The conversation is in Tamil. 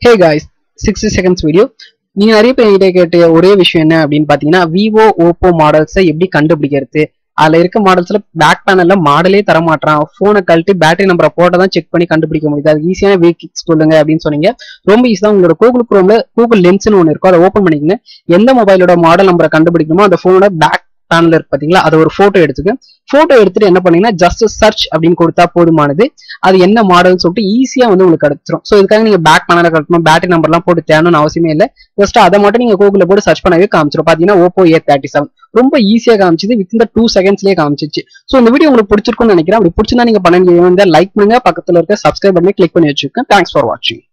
ஹே காய்ஸ் சிக்ஸ்டி செகண்ட்ஸ் வீடியோ நீங்க நிறைய பேர் என்கிட்ட கேட்ட ஒரே விஷயம் என்ன அப்படின்னு பாத்தீங்கன்னா விவோ ஓப்போ மாடல்ஸை எப்படி கண்டுபிடிக்கிறது அதுல இருக்க மாடல்ஸ்ல பேக் பேனல்ல மாடலே தர மாட்டான் போனை கழட்டி பேட்டரி நம்பரை போட்டோ தான் செக் பண்ணி கண்டுபிடிக்க முடியுது அது ஈஸியான வே கிக்ஸ் சொல்லுங்க அப்படின்னு சொன்னீங்க ரொம்ப ஈஸியா உங்களோட கூகுள் குரோம்ல கூகுள் லென்ஸ்னு ஒன்று இருக்கும் அதை ஓப்பன் பண்ணிக்கங்க எந்த மொபைலோட மாடல் நம்பரை கண்டுபிடிக்கணுமோ அந்த போனோட பேக் பேனல் இருக்கு பாத்தீங்களா அது ஒரு போட்டோ எடுத்துக்க போட்டோ எடுத்துட்டு என்ன பண்ணீங்கன்னா ஜஸ்ட் சர்ச் அப்படின்னு கொடுத்தா போதுமானது அது என்ன மாடல்னு சொல்லிட்டு ஈஸியா வந்து உங்களுக்கு கிடைச்சிரும் ஸோ இதுக்காக நீங்க பேக் பேனல கட்டணும் பேட்டரி நம்பர்லாம் போட்டு தேடணும்னு அவசியமே இல்லை ஜஸ்ட் அதை மட்டும் நீங்க கூகுள்ல போட்டு சர்ச் பண்ணவே காமிச்சிரும் பாத்தீங்கன்னா ஓப்போ ஏ தேர்ட்டி செவன் ரொம்ப ஈஸியா காமிச்சது வித் இந்த டூ செகண்ட்ஸ்லேயே காமிச்சிச்சு ஸோ இந்த வீடியோ உங்களுக்கு பிடிச்சிருக்கும்னு நினைக்கிறேன் அப்படி பிடிச்சிருந்தா நீங்க பண்ண லைக் பண்ணுங்க பக்கத்துல இருக்க சப்ஸ்கிரைப் பண்ணி கிளிக் பண்ணி வச்சுக்கோங்க தேங்க்ஸ் ஃபார் வாட்சிங்